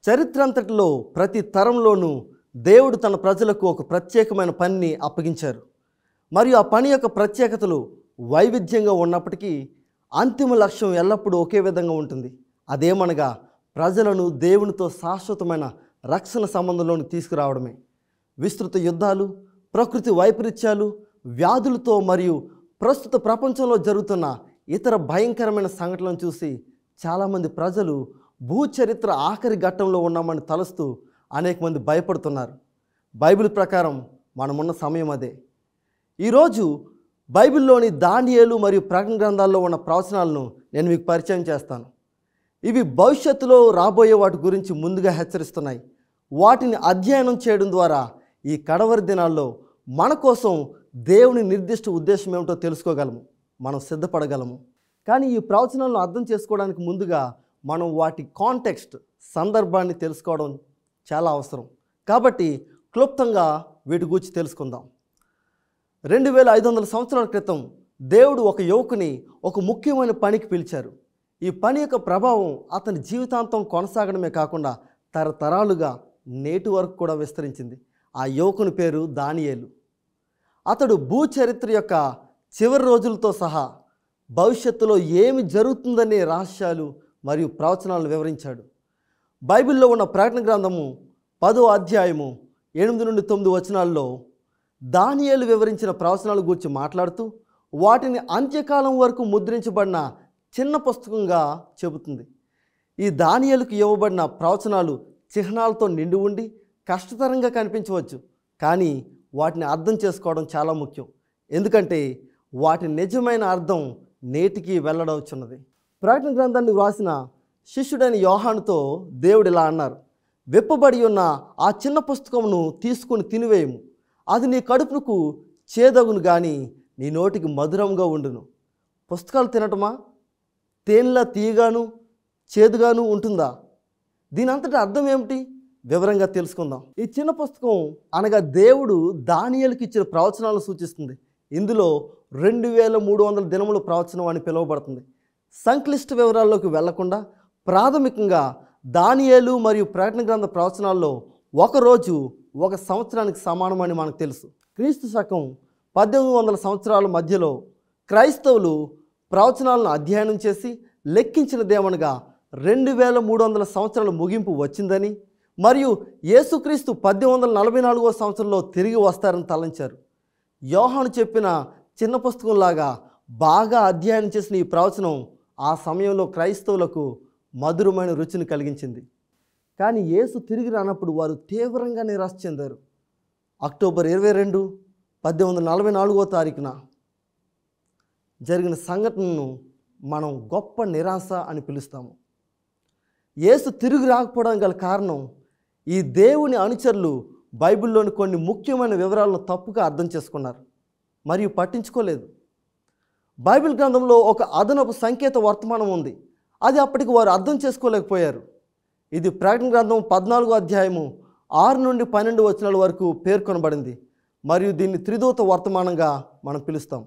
చరిత్ర అంతటిలో ప్రతి తరంలోనూ దేవుడు తన ప్రజలకు ఒక ప్రత్యేకమైన పనిని అప్పగించారు మరియు ఆ పని యొక్క ప్రత్యేకతలు వైవిధ్యంగా ఉన్నప్పటికీ అంతిమ లక్ష్యం ఎల్లప్పుడూ ఒకే విధంగా ఉంటుంది అదేమనగా ప్రజలను దేవునితో శాశ్వతమైన రక్షణ సంబంధంలోకి తీసుకురావడమే విస్తృత యుద్ధాలు ప్రకృతి వైపరీత్యాలు వ్యాధులతో మరియు ప్రస్తుత ప్రపంచంలో జరుగుతున్న ఇతర భయంకరమైన సంఘటనలను చూసి చాలామంది ప్రజలు భూచరిత్ర ఆఖరి ఘట్టంలో ఉన్నామని తలుస్తూ అనేక మంది భయపడుతున్నారు బైబిల్ ప్రకారం మనమున్న సమయం అదే ఈరోజు బైబిల్లోని దానియేలు మరియు ప్రకటన గ్రంథాల్లో ఉన్న ప్రవచనాలను నేను మీకు పరిచయం చేస్తాను ఇవి భవిష్యత్తులో రాబోయే వాటి గురించి ముందుగా హెచ్చరిస్తున్నాయి వాటిని అధ్యయనం చేయడం ద్వారా ఈ కడవరి దినాల్లో మన కోసం దేవుని నిర్దిష్ట ఉద్దేశం ఏమిటో తెలుసుకోగలము మనం సిద్ధపడగలము కానీ ఈ ప్రవచనాలను అర్థం చేసుకోవడానికి ముందుగా మనం వాటి కాంటెక్స్ట్ సందర్భాన్ని తెలుసుకోవడం చాలా అవసరం కాబట్టి క్లుప్తంగా వీటి గురించి తెలుసుకుందాం రెండు వేల ఐదు వందల సంవత్సరాల క్రితం దేవుడు ఒక యువకుని ఒక ముఖ్యమైన పనికి పిలిచారు ఈ పని యొక్క ప్రభావం అతని జీవితాంతం కొనసాగడమే కాకుండా తరతరాలుగా నేటి వరకు కూడా విస్తరించింది ఆ యువకుని పేరు దానియేలు అతడు భూచరిత్ర యొక్క చివరి రోజులతో సహా భవిష్యత్తులో ఏమి జరుగుతుందనే రహస్యాలు మరియు ప్రవచనాలను వివరించాడు బైబిల్లో ఉన్న ప్రకటన గ్రంథము పదో అధ్యాయము ఎనిమిది నుండి తొమ్మిది వచనాల్లో దానియేలు వివరించిన ప్రవచనాల గురించి మాట్లాడుతూ వాటిని అంత్యకాలం వరకు ముద్రించబడిన చిన్న పుస్తకంగా చెబుతుంది ఈ దానియేలుకు ఇవ్వబడిన ప్రవచనాలు చిహ్నాలతో నిండి ఉండి కష్టతరంగా కనిపించవచ్చు కానీ వాటిని అర్థం చేసుకోవడం చాలా ముఖ్యం ఎందుకంటే వాటి నిజమైన అర్థం నేటికి వెల్లడవుచున్నది ప్రకటన గ్రంథాన్ని వ్రాసిన శిష్యుడైన యోహానుతో దేవుడు ఇలా అన్నారు విప్పబడి ఉన్న ఆ చిన్న పుస్తకమును తీసుకుని తినివేయము అది నీ కడుపునకు చేదగును కానీ నీ నోటికి మధురంగా ఉండును పుస్తకాలు తినటమా తేనెలా తీయగాను చేదుగాను ఉంటుందా దీని అంతటి అర్థం ఏమిటి వివరంగా తెలుసుకుందాం ఈ చిన్న పుస్తకం అనగా దేవుడు దానియలకి ఇచ్చిన ప్రవచనాలను సూచిస్తుంది ఇందులో రెండు వేల మూడు వందల దినముల ప్రవచనం అని పిలువబడుతుంది సంక్లిష్ట వివరాల్లోకి వెళ్లకుండా ప్రాథమికంగా దానియేలు మరియు ప్రకటన గ్రంథ ప్రవచనాల్లో ఒక రోజు ఒక సంవత్సరానికి సమానమని మనకు తెలుసు క్రీస్తు శకం పద్దెనిమిది వందల సంవత్సరాల మధ్యలో క్రైస్తవులు ప్రవచనాలను అధ్యయనం చేసి లెక్కించినదేమనగా రెండు వేల మూడు వందల సంవత్సరాల ముగింపు వచ్చిందని మరియు యేసుక్రీస్తు పద్దెనిమిది వందల నలభై నాలుగో సంవత్సరంలో తిరిగి వస్తారని తలంచారు యోహాను చెప్పిన చిన్న పుస్తకంలాగా బాగా అధ్యయనం చేసిన ఈ ప్రవచనం ఆ సమయంలో క్రైస్తవులకు మధురమైన రుచిని కలిగించింది కానీ యేసు తిరిగి రానప్పుడు వారు తీవ్రంగా నిరాశ చెందారు అక్టోబర్ ఇరవై రెండు పద్దెనిమిది వందల నలభై నాలుగో తారీఖున జరిగిన సంఘటనను మనం గొప్ప నిరాశ అని పిలుస్తాము యేసు తిరిగి రాకపోవడం గల కారణం ఈ దేవుని అనుచరులు బైబిల్లోని కొన్ని ముఖ్యమైన వివరాలను తప్పుగా అర్థం చేసుకున్నారు మరియు పట్టించుకోలేదు బైబిల్ గ్రంథంలో ఒక అదనపు సంకేత వర్తమానం ఉంది అది అప్పటికి వారు అర్థం చేసుకోలేకపోయారు ఇది ప్రకటన గ్రంథం పద్నాలుగో అధ్యాయము ఆరు నుండి పన్నెండు వచనాల వరకు పేర్కొనబడింది మరియు దీన్ని త్రిదూత వర్తమానంగా మనం పిలుస్తాం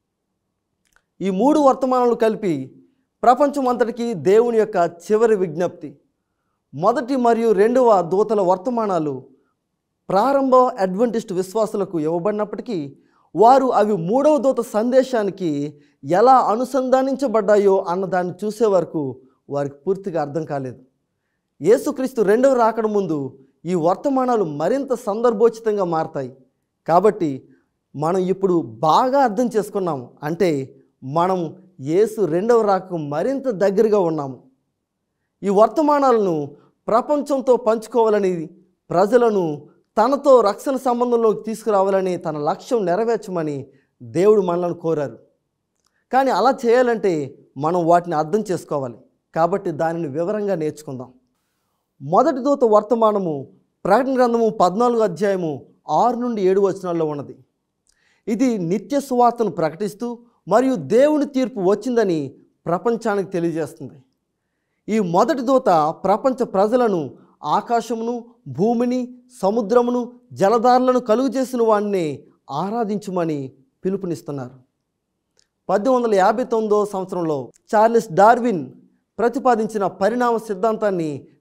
ఈ మూడు వర్తమానాలు కలిపి ప్రపంచం అంతటికీ దేవుని యొక్క చివరి విజ్ఞప్తి మొదటి మరియు రెండవ దూతల వర్తమానాలు ప్రారంభ అడ్వెంటిస్ట్ విశ్వాసులకు ఇవ్వబడినప్పటికీ వారు అవి మూడవ దూత సందేశానికి ఎలా అనుసంధానించబడ్డాయో అన్న దాన్ని చూసే వరకు వారికి పూర్తిగా అర్థం కాలేదు యేసుక్రీస్తు రెండవ రాకడ ముందు ఈ వర్తమానాలు మరింత సందర్భోచితంగా మారతాయి కాబట్టి మనం ఇప్పుడు బాగా అర్థం చేసుకున్నాము అంటే మనం యేసు రెండవ రాకకు మరింత దగ్గరగా ఉన్నాము ఈ వర్తమానాలను ప్రపంచంతో పంచుకోవాలని ప్రజలను తనతో రక్షణ సంబంధంలోకి తీసుకురావాలని తన లక్ష్యం నెరవేర్చమని దేవుడు మనల్ని కోరారు కానీ అలా చేయాలంటే మనం వాటిని అర్థం చేసుకోవాలి కాబట్టి దానిని వివరంగా నేర్చుకుందాం మొదటి దూత వర్తమానము ప్రకటన గ్రంథము పద్నాలుగు అధ్యాయము ఆరు నుండి ఏడు వచనాల్లో ఉన్నది ఇది నిత్య సువార్తను ప్రకటిస్తూ మరియు దేవుని తీర్పు వచ్చిందని ప్రపంచానికి తెలియజేస్తుంది ఈ మొదటి దూత ప్రపంచ ప్రజలను ఆకాశమును భూమిని సముద్రమును జలధారలను కలుగు చేసిన వాడిని ఆరాధించమని పిలుపునిస్తున్నారు పద్దెనిమిది వందల యాభై తొమ్మిదో సంవత్సరంలో చార్లెస్ డార్విన్ ప్రతిపాదించిన పరిణామ సిద్ధాంతాన్ని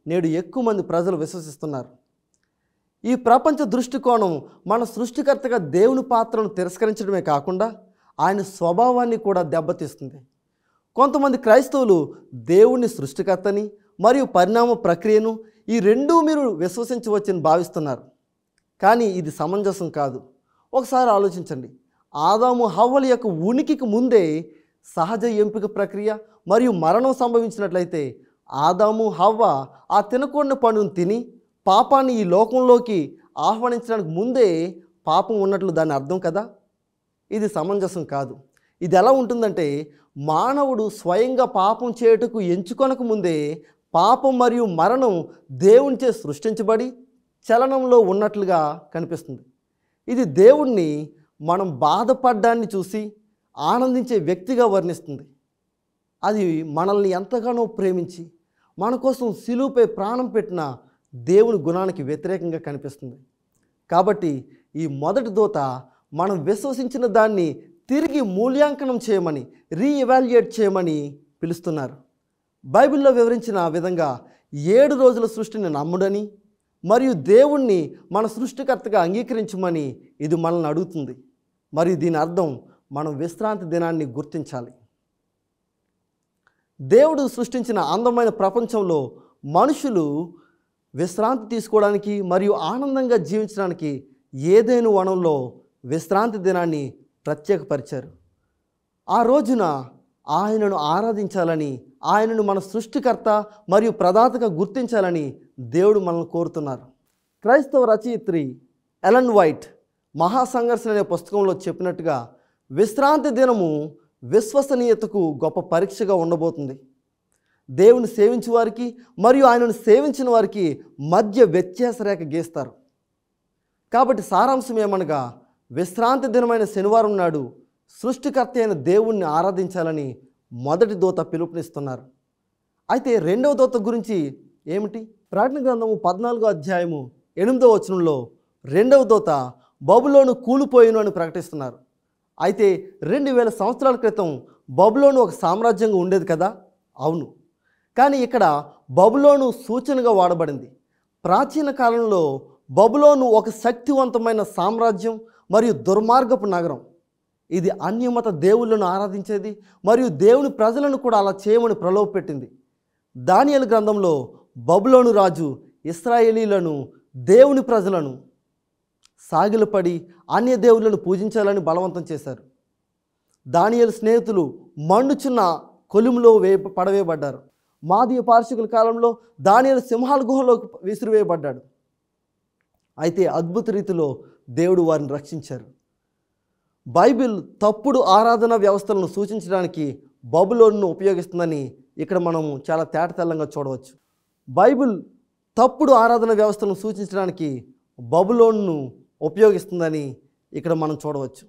నేడు ఎక్కువ మంది ప్రజలు విశ్వసిస్తున్నారు ఈ ప్రపంచ దృష్టికోణం మన సృష్టికర్తగా దేవుని పాత్రను తిరస్కరించడమే కాకుండా ఆయన స్వభావాన్ని కూడా దెబ్బతీస్తుంది కొంతమంది క్రైస్తవులు దేవుని సృష్టికర్తని మరియు పరిణామ ప్రక్రియను ఈ రెండూ మీరు విశ్వసించవచ్చని భావిస్తున్నారు కానీ ఇది సమంజసం కాదు ఒకసారి ఆలోచించండి ఆదాము హవ్వల యొక్క ఉనికికి ముందే సహజ ఎంపిక ప్రక్రియ మరియు మరణం సంభవించినట్లయితే ఆదాము హవ్వ ఆ తినకూడని పండును తిని పాపాన్ని ఈ లోకంలోకి ఆహ్వానించడానికి ముందే పాపం ఉన్నట్లు దాని అర్థం కదా ఇది సమంజసం కాదు ఇది ఎలా ఉంటుందంటే మానవుడు స్వయంగా పాపం చేయుటకు ఎంచుకొనక ముందే పాపం మరియు మరణం దేవునిచే సృష్టించబడి చలనంలో ఉన్నట్లుగా కనిపిస్తుంది ఇది దేవుణ్ణి మనం బాధపడ్డాన్ని చూసి ఆనందించే వ్యక్తిగా వర్ణిస్తుంది అది మనల్ని ఎంతగానో ప్రేమించి మన కోసం సిలువుపై ప్రాణం పెట్టిన దేవుని గుణానికి వ్యతిరేకంగా కనిపిస్తుంది కాబట్టి ఈ మొదటి దూత మనం విశ్వసించిన దాన్ని తిరిగి మూల్యాంకనం చేయమని రీఎవాల్యుయేట్ చేయమని పిలుస్తున్నారు బైబిల్లో వివరించిన విధంగా ఏడు రోజుల సృష్టిని నమ్ముడని మరియు దేవుణ్ణి మన సృష్టికర్తగా అంగీకరించమని ఇది మనల్ని అడుగుతుంది మరియు దీని అర్థం మనం విశ్రాంతి దినాన్ని గుర్తించాలి దేవుడు సృష్టించిన అందమైన ప్రపంచంలో మనుషులు విశ్రాంతి తీసుకోవడానికి మరియు ఆనందంగా జీవించడానికి ఏదైనా వనంలో విశ్రాంతి దినాన్ని ప్రత్యేకపరిచారు ఆ రోజున ఆయనను ఆరాధించాలని ఆయనను మన సృష్టికర్త మరియు ప్రదాతగా గుర్తించాలని దేవుడు మనల్ని కోరుతున్నారు క్రైస్తవ రచయిత్రి ఎలన్ వైట్ మహాసంఘర్షణ అనే పుస్తకంలో చెప్పినట్టుగా విశ్రాంతి దినము విశ్వసనీయతకు గొప్ప పరీక్షగా ఉండబోతుంది దేవుని సేవించే వారికి మరియు ఆయనను సేవించిన వారికి మధ్య వ్యత్యాస రేఖ గీస్తారు కాబట్టి సారాంశం ఏమనగా విశ్రాంతి దినమైన శనివారం నాడు సృష్టికర్త అయిన దేవుణ్ణి ఆరాధించాలని మొదటి దూత పిలుపునిస్తున్నారు అయితే రెండవ దూత గురించి ఏమిటి ప్రకటన గ్రంథము పద్నాలుగో అధ్యాయము ఎనిమిదవ వచనంలో రెండవ దూత బబులోను కూలిపోయిను అని ప్రకటిస్తున్నారు అయితే రెండు వేల సంవత్సరాల క్రితం బబులోను ఒక సామ్రాజ్యంగా ఉండేది కదా అవును కానీ ఇక్కడ బబులోను సూచనగా వాడబడింది ప్రాచీన కాలంలో బబులోను ఒక శక్తివంతమైన సామ్రాజ్యం మరియు దుర్మార్గపు నగరం ఇది అన్యమత దేవుళ్ళను ఆరాధించేది మరియు దేవుని ప్రజలను కూడా అలా చేయమని ప్రలోభపెట్టింది దానియలు గ్రంథంలో బబులోను రాజు ఇస్రాయేలీలను దేవుని ప్రజలను సాగిలపడి అన్య దేవుళ్ళను పూజించాలని బలవంతం చేశారు దానియలు స్నేహితులు మండుచున్న కొలుములో వే పడవేయబడ్డారు మాదీయ పార్షికుల కాలంలో దానియలు సింహాల గుహలోకి విసిరివేయబడ్డాడు అయితే అద్భుత రీతిలో దేవుడు వారిని రక్షించారు బైబిల్ తప్పుడు ఆరాధన వ్యవస్థలను సూచించడానికి బబులోన్ను ఉపయోగిస్తుందని ఇక్కడ మనము చాలా తేటతెల్లంగా చూడవచ్చు బైబిల్ తప్పుడు ఆరాధన వ్యవస్థలను సూచించడానికి బబులోన్ను ఉపయోగిస్తుందని ఇక్కడ మనం చూడవచ్చు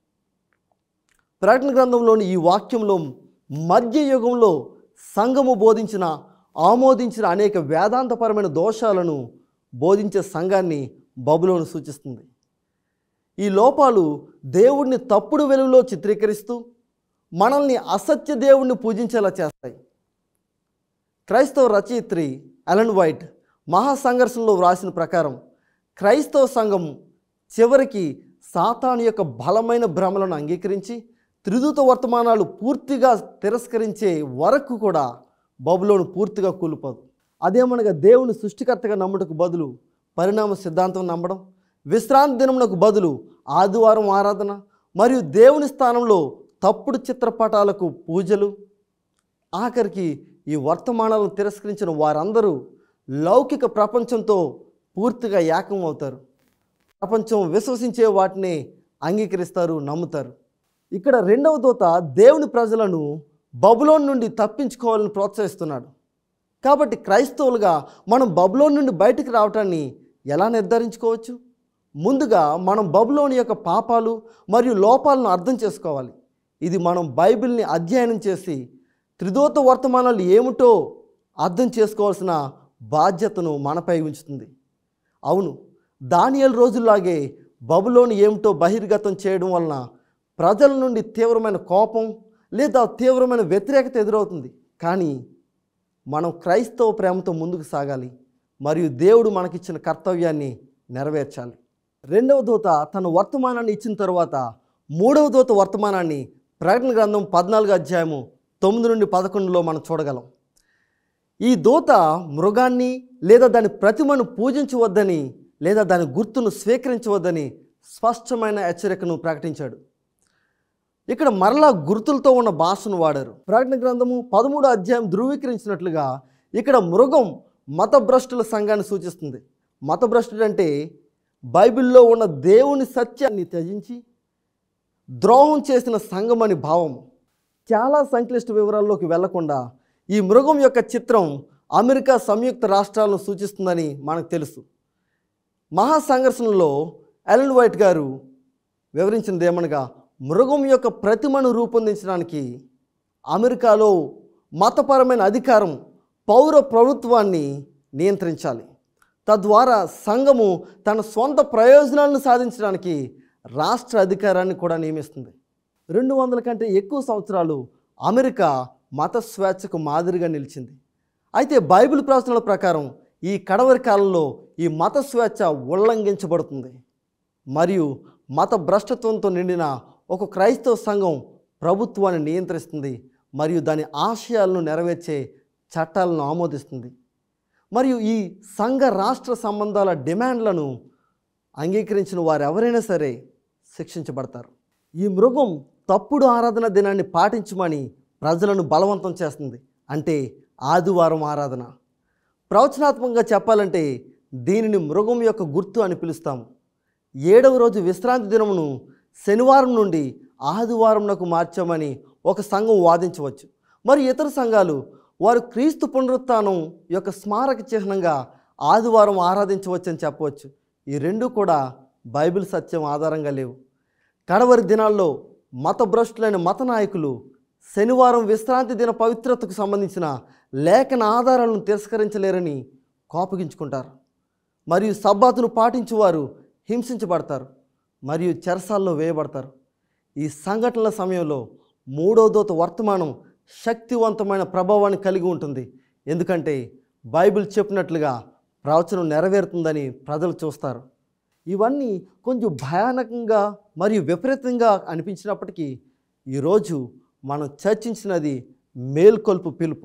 ప్రకటన గ్రంథంలోని ఈ వాక్యంలో మధ్య యుగంలో సంఘము బోధించిన ఆమోదించిన అనేక వేదాంతపరమైన దోషాలను బోధించే సంఘాన్ని బబులోను సూచిస్తుంది ఈ లోపాలు దేవుణ్ణి తప్పుడు వెలుగులో చిత్రీకరిస్తూ మనల్ని అసత్య దేవుణ్ణి పూజించేలా చేస్తాయి క్రైస్తవ రచయిత్రి అలన్ వైట్ మహాసంఘర్షణలో వ్రాసిన ప్రకారం క్రైస్తవ సంఘం చివరికి సాతాను యొక్క బలమైన భ్రమలను అంగీకరించి త్రిదూత వర్తమానాలు పూర్తిగా తిరస్కరించే వరకు కూడా బబులోను పూర్తిగా కూలిపోదు అదేమనగా దేవుని సృష్టికర్తగా నమ్ముటకు బదులు పరిణామ సిద్ధాంతం నమ్మడం విశ్రాంతి దినమునకు బదులు ఆదివారం ఆరాధన మరియు దేవుని స్థానంలో తప్పుడు చిత్రపటాలకు పూజలు ఆఖరికి ఈ వర్తమానాలను తిరస్కరించిన వారందరూ లౌకిక ప్రపంచంతో పూర్తిగా ఏకం అవుతారు ప్రపంచం విశ్వసించే వాటిని అంగీకరిస్తారు నమ్ముతారు ఇక్కడ రెండవ దూత దేవుని ప్రజలను బబులోన్ నుండి తప్పించుకోవాలని ప్రోత్సహిస్తున్నాడు కాబట్టి క్రైస్తవులుగా మనం బబులోన్ నుండి బయటికి రావటాన్ని ఎలా నిర్ధారించుకోవచ్చు ముందుగా మనం బబులోని యొక్క పాపాలు మరియు లోపాలను అర్థం చేసుకోవాలి ఇది మనం బైబిల్ని అధ్యయనం చేసి త్రిదోత వర్తమానాలు ఏమిటో అర్థం చేసుకోవాల్సిన బాధ్యతను మనపై ఉంచుతుంది అవును దానియల్ రోజుల్లాగే బబులోని ఏమిటో బహిర్గతం చేయడం వలన ప్రజల నుండి తీవ్రమైన కోపం లేదా తీవ్రమైన వ్యతిరేకత ఎదురవుతుంది కానీ మనం క్రైస్తవ ప్రేమతో ముందుకు సాగాలి మరియు దేవుడు మనకిచ్చిన కర్తవ్యాన్ని నెరవేర్చాలి రెండవ దూత తన వర్తమానాన్ని ఇచ్చిన తర్వాత మూడవ దూత వర్తమానాన్ని ప్రకటన గ్రంథం పద్నాలుగు అధ్యాయము తొమ్మిది నుండి పదకొండులో మనం చూడగలం ఈ దూత మృగాన్ని లేదా దాని ప్రతిమను పూజించవద్దని లేదా దాని గుర్తును స్వీకరించవద్దని స్పష్టమైన హెచ్చరికను ప్రకటించాడు ఇక్కడ మరలా గుర్తులతో ఉన్న భాషను వాడారు ప్రకటన గ్రంథము పదమూడు అధ్యాయం ధృవీకరించినట్లుగా ఇక్కడ మృగం మతభ్రష్టుల సంఘాన్ని సూచిస్తుంది మతభ్రష్టుడు అంటే బైబిల్లో ఉన్న దేవుని సత్యాన్ని త్యజించి ద్రోహం చేసిన సంఘం అని భావం చాలా సంక్లిష్ట వివరాల్లోకి వెళ్లకుండా ఈ మృగం యొక్క చిత్రం అమెరికా సంయుక్త రాష్ట్రాలను సూచిస్తుందని మనకు తెలుసు మహాసంఘర్షణలో ఎలన్ వైట్ గారు వివరించినది ఏమనగా మృగం యొక్క ప్రతిమను రూపొందించడానికి అమెరికాలో మతపరమైన అధికారం పౌర ప్రభుత్వాన్ని నియంత్రించాలి తద్వారా సంఘము తన సొంత ప్రయోజనాలను సాధించడానికి రాష్ట్ర అధికారాన్ని కూడా నియమిస్తుంది రెండు వందల కంటే ఎక్కువ సంవత్సరాలు అమెరికా మత స్వేచ్ఛకు మాదిరిగా నిలిచింది అయితే బైబిల్ ప్రవచనాల ప్రకారం ఈ కడవరి కాలంలో ఈ మత స్వేచ్ఛ ఉల్లంఘించబడుతుంది మరియు మత భ్రష్టత్వంతో నిండిన ఒక క్రైస్తవ సంఘం ప్రభుత్వాన్ని నియంత్రిస్తుంది మరియు దాని ఆశయాలను నెరవేర్చే చట్టాలను ఆమోదిస్తుంది మరియు ఈ సంఘ రాష్ట్ర సంబంధాల డిమాండ్లను అంగీకరించిన వారు ఎవరైనా సరే శిక్షించబడతారు ఈ మృగం తప్పుడు ఆరాధన దినాన్ని పాటించమని ప్రజలను బలవంతం చేస్తుంది అంటే ఆదివారం ఆరాధన ప్రవచనాత్మకంగా చెప్పాలంటే దీనిని మృగం యొక్క గుర్తు అని పిలుస్తాము ఏడవ రోజు విశ్రాంతి దినమును శనివారం నుండి ఆదివారంనకు మార్చామని ఒక సంఘం వాదించవచ్చు మరి ఇతర సంఘాలు వారు క్రీస్తు పునరుత్థానం యొక్క స్మారక చిహ్నంగా ఆదివారం ఆరాధించవచ్చని చెప్పవచ్చు ఈ రెండు కూడా బైబిల్ సత్యం ఆధారంగా లేవు కడవరి దినాల్లో మతభ్రష్టులైన మత నాయకులు శనివారం విశ్రాంతి దిన పవిత్రతకు సంబంధించిన లేఖన ఆధారాలను తిరస్కరించలేరని కోపగించుకుంటారు మరియు సబ్బాతును పాటించువారు హింసించబడతారు మరియు చెరసాల్లో వేయబడతారు ఈ సంఘటనల సమయంలో మూడో దూత వర్తమానం శక్తివంతమైన ప్రభావాన్ని కలిగి ఉంటుంది ఎందుకంటే బైబిల్ చెప్పినట్లుగా ప్రవచనం నెరవేరుతుందని ప్రజలు చూస్తారు ఇవన్నీ కొంచెం భయానకంగా మరియు విపరీతంగా అనిపించినప్పటికీ ఈరోజు మనం చర్చించినది మేల్కొల్పు పిలుపు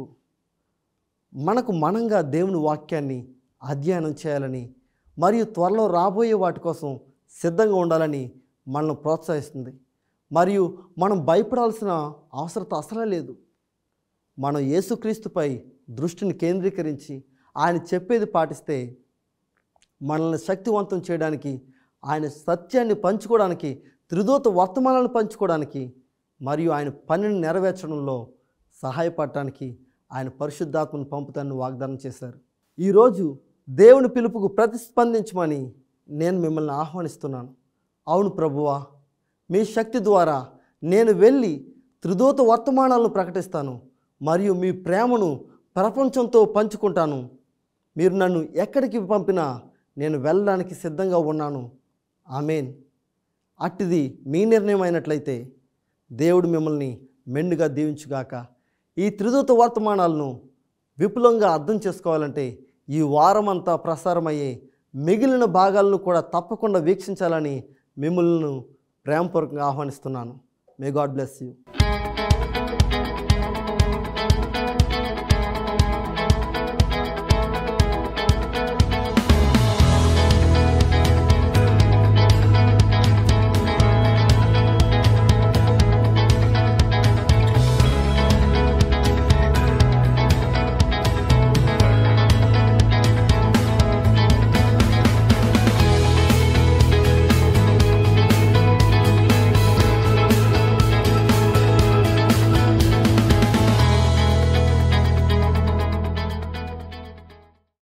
మనకు మనంగా దేవుని వాక్యాన్ని అధ్యయనం చేయాలని మరియు త్వరలో రాబోయే వాటి కోసం సిద్ధంగా ఉండాలని మనల్ని ప్రోత్సహిస్తుంది మరియు మనం భయపడాల్సిన అవసరత అసలే లేదు మనం యేసుక్రీస్తుపై దృష్టిని కేంద్రీకరించి ఆయన చెప్పేది పాటిస్తే మనల్ని శక్తివంతం చేయడానికి ఆయన సత్యాన్ని పంచుకోవడానికి త్రిదూత వర్తమానాలను పంచుకోవడానికి మరియు ఆయన పనిని నెరవేర్చడంలో సహాయపడటానికి ఆయన పరిశుద్ధాత్మను పంపుతాన్ని వాగ్దానం చేశారు ఈరోజు దేవుని పిలుపుకు ప్రతిస్పందించమని నేను మిమ్మల్ని ఆహ్వానిస్తున్నాను అవును ప్రభువా మీ శక్తి ద్వారా నేను వెళ్ళి త్రిదూత వర్తమానాలను ప్రకటిస్తాను మరియు మీ ప్రేమను ప్రపంచంతో పంచుకుంటాను మీరు నన్ను ఎక్కడికి పంపినా నేను వెళ్ళడానికి సిద్ధంగా ఉన్నాను ఆమెన్ అట్టిది మీ నిర్ణయం అయినట్లయితే దేవుడు మిమ్మల్ని మెండుగా దీవించుగాక ఈ త్రిదూత వర్తమానాలను విపులంగా అర్థం చేసుకోవాలంటే ఈ వారమంతా ప్రసారమయ్యే మిగిలిన భాగాలను కూడా తప్పకుండా వీక్షించాలని మిమ్మల్ని ప్రేమపూర్వకంగా ఆహ్వానిస్తున్నాను మే గాడ్ బ్లెస్ యూ